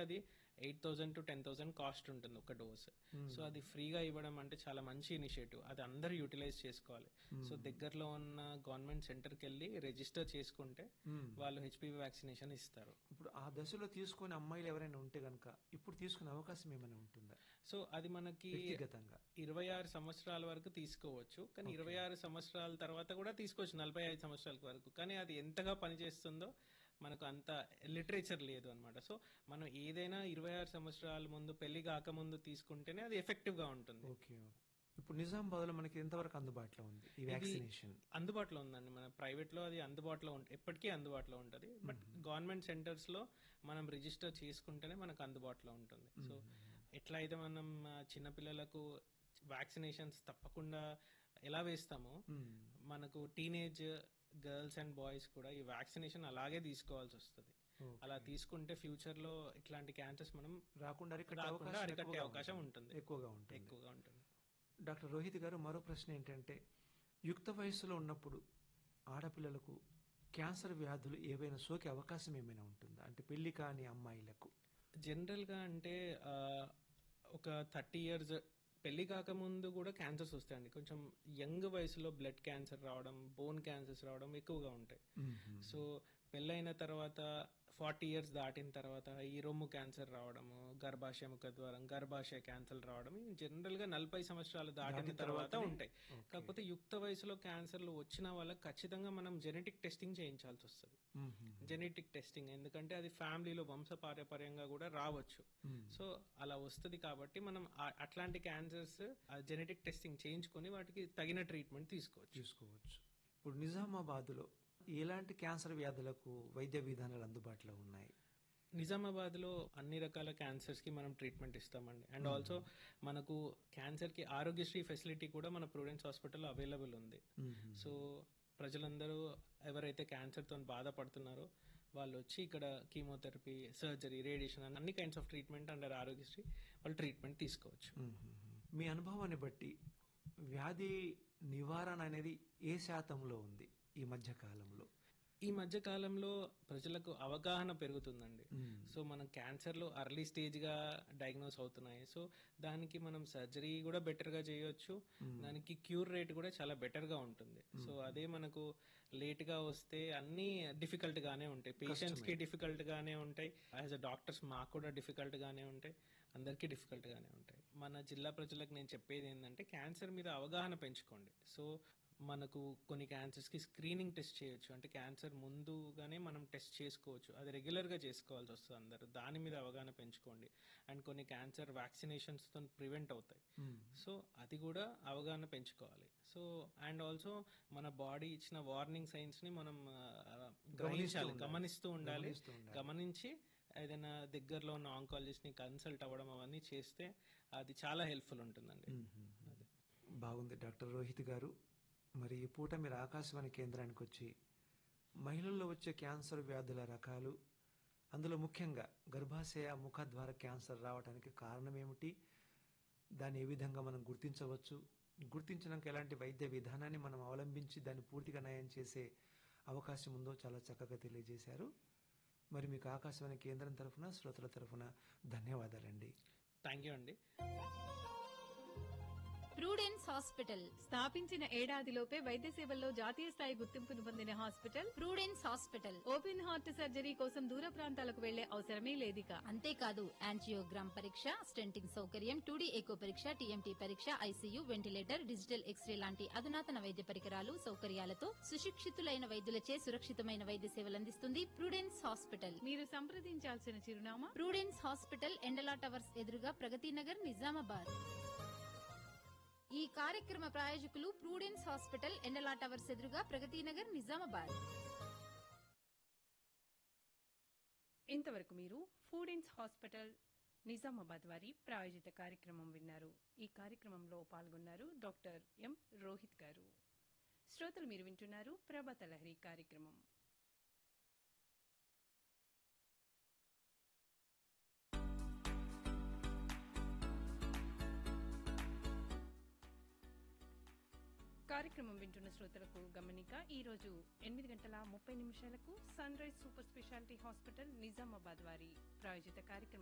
అది eight thousand to ten thousand cost ఉంటుంది ఒక డోస్ సో అది ఫ్రీగా ఇవ్వడం అంటే చాలా మంచి ఇనిషియేటివ్ అది అందరూ యూటిలైజ్ చేసుకోవాలి సో దగ్గరలో ఉన్న గవర్నమెంట్ సెంటర్కి వెళ్ళి రిజిస్టర్ చేసుకుంటే వాళ్ళు హెచ్పివి వ్యాక్సినేషన్ ఇస్తారు ఇప్పుడు ఆ దశలో తీసుకునే అమ్మాయిలు ఎవరైనా ఉంటే గనక ఇప్పుడు తీసుకునే అవకాశం ఏమైనా ఉంటుందా సో అది మనకి వ్యక్తిగతంగా ఇరవై ఆరు సంవత్సరాల వరకు తీసుకోవచ్చు కానీ ఇరవై ఆరు సంవత్సరాల తర్వాత కూడా తీసుకోవచ్చు నలభై ఐదు సంవత్సరాల వరకు కానీ అది ఎంతగా పనిచేస్తుందో మనకు అంత లిటరేచర్ లేదు అనమాట సో మనం ఏదైనా ఇరవై ఆరు సంవత్సరాల ముందు పెళ్లి కాకముందు తీసుకుంటేనే అది ఎఫెక్టివ్ గా ఉంటుంది ఓకే ఇప్పుడు నిజామాబాద్ లో మనకి ఎంతవరకు అందుబాటులో ఉంది ఈ వ్యాక్సినేషన్ అందుబాటులో ఉందండి మన ప్రైవేట్ లో అది అందుబాటులో ఉంటుంది ఎప్పటికీ అందుబాటులో ఉంటుంది బట్ గవర్నమెంట్ సెంటర్స్ లో మనం రిజిస్టర్ చేసుకుంటేనే మనకు అందుబాటులో ఉంటుంది సో ఎట్లా అయితే మనం ఆ, చిన్నపిల్లలకు వ్యాక్సినేషన్స్ తప్పకుండా ఎలా వేస్తామో మనకు టీనేజ్ గర్ల్స్ అండ్ బాయ్స్ కూడా ఈ వ్యాక్సినేషన్ అలాగే తీసుకోవాల్సి వస్తుంది అలా తీసుకుంటే ఫ్యూచర్ లో ఇట్లాంటి క్యాన్సర్స్ మనం రాకుండా అరికట్టే రాకుండా అవకాశం అరికట్టే ఎక్కువగా అవకాశం ఉంటుంది. ఉంటుంది ఎక్కువగా ఉంటుంది ఎక్కువగా ఉంటుంది డాక్టర్ రోహిత్ గారు మరో ప్రశ్న ఏంటంటే యుక్త వయస్సులో ఉన్నప్పుడు ఆడపిల్లలకు క్యాన్సర్ వ్యాధులు ఏవైనా సోకే అవకాశం ఏమైనా ఉంటుందా అంటే పెళ్లి కాని అమ్మాయిలకు జనరల్ గా అంటే ఆ, ఒక థర్టీ ఇయర్స్ పెళ్లి కాకముందు కూడా క్యాన్సర్స్ వస్తాయండి కొంచెం యంగ్ వయసులో బ్లడ్ క్యాన్సర్ రావడం బోన్ క్యాన్సర్స్ రావడం ఎక్కువగా ఉంటాయి సో పెళ్ళైన తర్వాత ఫార్టీ ఇయర్స్ దాటిన తర్వాత ఈ రొమ్ము క్యాన్సర్ రావడము గర్భాశయ ముఖ ద్వారం గర్భాశయ క్యాన్సర్ రావడం ఇవి జనరల్ గా నలభై సంవత్సరాలు దాటిన తర్వాత ఉంటాయి కాకపోతే యుక్త వయసులో క్యాన్సర్లు వచ్చిన వాళ్ళకి ఖచ్చితంగా మనం జెనెటిక్ టెస్టింగ్ చేయించాల్సి వస్తుంది జెనెటిక్ టెస్టింగ్ ఎందుకంటే అది ఫ్యామిలీలో వంశపారపర్యంగా కూడా రావచ్చు సో అలా వస్తుంది కాబట్టి మనం ఆ- అట్లాంటి క్యాన్సర్స్ జెనెటిక్ టెస్టింగ్ చేయించుకొని వాటికి తగిన ట్రీట్మెంట్ తీసుకోవచ్చు చూసుకోవచ్చు ఇప్పుడు నిజామాబాద్ లో ఎలాంటి క్యాన్సర్ వ్యాధులకు వైద్య విధానాలు అందుబాటులో ఉన్నాయి నిజామాబాద్ లో అన్ని రకాల క్యాన్సర్స్ కి మనం ట్రీట్మెంట్ ఇస్తామండి అండ్ ఆల్సో మనకు క్యాన్సర్ కి ఆరోగ్యశ్రీ ఫెసిలిటీ కూడా మన ప్రూడెన్స్ హాస్పిటల్ అవైలబుల్ ఉంది సో ప్రజలందరూ ఎవరైతే క్యాన్సర్ తో బాధపడుతున్నారో వాళ్ళు వచ్చి ఇక్కడ కీమోథెరపీ సర్జరీ రేడియేషన్ అన్ని kinds of treatment under Aarogyasri వాళ్ళు ట్రీట్మెంట్ తీసుకోవచ్చు మీ అనుభవాన్ని బట్టి వ్యాధి నివారణ అనేది ఏ శాతంలో ఉంది ఈ మధ్య కాలంలో ఈ మధ్య కాలంలో ప్రజలకు అవగాహన పెరుగుతుందండి సో మనం క్యాన్సర్ లో అర్లీ స్టేజ్ గా డయాగ్నోస్ అవుతున్నాయి సో దానికి మనం సర్జరీ కూడా బెటర్ గా చేయొచ్చు దానికి క్యూర్ రేట్ కూడా చాలా బెటర్ గా ఉంటుంది సో అదే మనకు లేట్ గా వస్తే అన్ని డిఫికల్ట్ గానే ఉంటాయి పేషెంట్స్ కి డిఫికల్ట్ గానే ఉంటాయి యాజ్ అ డాక్టర్స్ మాకు కూడా డిఫికల్ట్ గానే ఉంటాయి అందరికీ డిఫికల్ట్ గానే ఉంటాయి మన జిల్లా ప్రజలకు నేను చెప్పేది ఏంటంటే క్యాన్సర్ మీద అవగాహన పెంచుకోండి సో మనకు కొన్ని క్యాన్సర్స్ కి స్క్రీనింగ్ టెస్ట్ చేయొచ్చు అంటే క్యాన్సర్ ముందుగానే మనం టెస్ట్ చేసుకోవచ్చు అది రెగ్యులర్ గా చేసుకోవాల్సి వస్తుంది అందరు దాని మీద అవగాహన పెంచుకోండి అండ్ కొన్ని క్యాన్సర్ వ్యాక్సినేషన్స్ తో ప్రివెంట్ అవుతాయి సో అది కూడా అవగాహన పెంచుకోవాలి సో అండ్ ఆల్సో మన బాడీ ఇచ్చిన వార్నింగ్ సైన్స్ ని మనం ఆ, గ్రహించాలి గమనిస్తూ ఉండాలి గమనించి ఏదైనా దగ్గరలో ఉన్న ఆంకాలజిస్ట్ ని కన్సల్ట్ అవ్వడం అవన్నీ చేస్తే అది చాలా హెల్ప్ఫుల్ ఉంటుందండి అదే బాగుంది డాక్టర్ రోహిత్ గారు మరి ఈ పూట మీరు ఆకాశవాణి కేంద్రానికి వచ్చి మహిళల్లో వచ్చే క్యాన్సర్ వ్యాధుల రకాలు అందులో ముఖ్యంగా గర్భాశయ ముఖద్వార క్యాన్సర్ రావడానికి కారణం ఏమిటి దాన్ని ఏ విధంగా మనం గుర్తించవచ్చు గుర్తించినాక ఎలాంటి వైద్య విధానాన్ని మనం అవలంబించి దాన్ని పూర్తిగా నయం చేసే అవకాశం ఉందో చాలా చక్కగా తెలియజేశారు మరి మీకు ఆకాశవాణి కేంద్రం తరఫున శ్రోతల తరఫున ధన్యవాదాలండి థ్యాంక్ యూ అండి ప్రూడెన్స్ హాస్పిటల్ స్థాపించిన ఏడాదిలోపే వైద్య సేవల్లో జాతీయ స్థాయి గుర్తింపును పొందిన hospital Prudence hospital open heart surgery కోసం దూర ప్రాంతాలకు వెళ్లే అవసరమే లేదిక అంతేకాదు యాంజియోగ్రామ్ పరీక్ష స్టెంటింగ్ సౌకర్యం టూడీ ఎకో పరీక్ష టీఎంటీ పరీక్ష ఐసీయూ వెంటిలేటర్ డిజిటల్ ఎక్స్రే లాంటి అధునాతన వైద్య పరికరాలు సౌకర్యాలతో సుశిక్షితులైన వైద్యులచే సురక్షితమైన వైద్య సేవలు అందిస్తుంది ప్రూడెన్స్ హాస్పిటల్ మీరు సంప్రదించాల్సిన చిరునామా ప్రూడెన్స్ హాస్పిటల్ ఎండలా టవర్స్ ఎదురుగా ప్రగతి నగర్ నిజామాబాద్ ఈ కార్యక్రమ ప్రాయోజకులు ప్రూడెన్స్ హాస్పిటల్ ఎండలా టవర్స్ ఎదురుగా ప్రగతి నగర్ నిజామాబాద్ ఇంతవరకు మీరు ఫూడెన్స్ హాస్పిటల్ నిజామాబాద్ వారి ప్రాయోజిత కార్యక్రమం విన్నారు ఈ కార్యక్రమంలో పాల్గొన్నారు డాక్టర్ ఎం రోహిత్ గారు శ్రోతలు మీరు వింటున్నారు ప్రభాత లహరి కార్యక్రమం కార్యక్రమం వింటున్న శ్రోతలకు గమనిక ఈ రోజు ఎనిమిది గంటల ముప్పై నిమిషాలకు sunrise super speciality hospital Nizamabad వారి ప్రాయోజిత కార్యక్రమం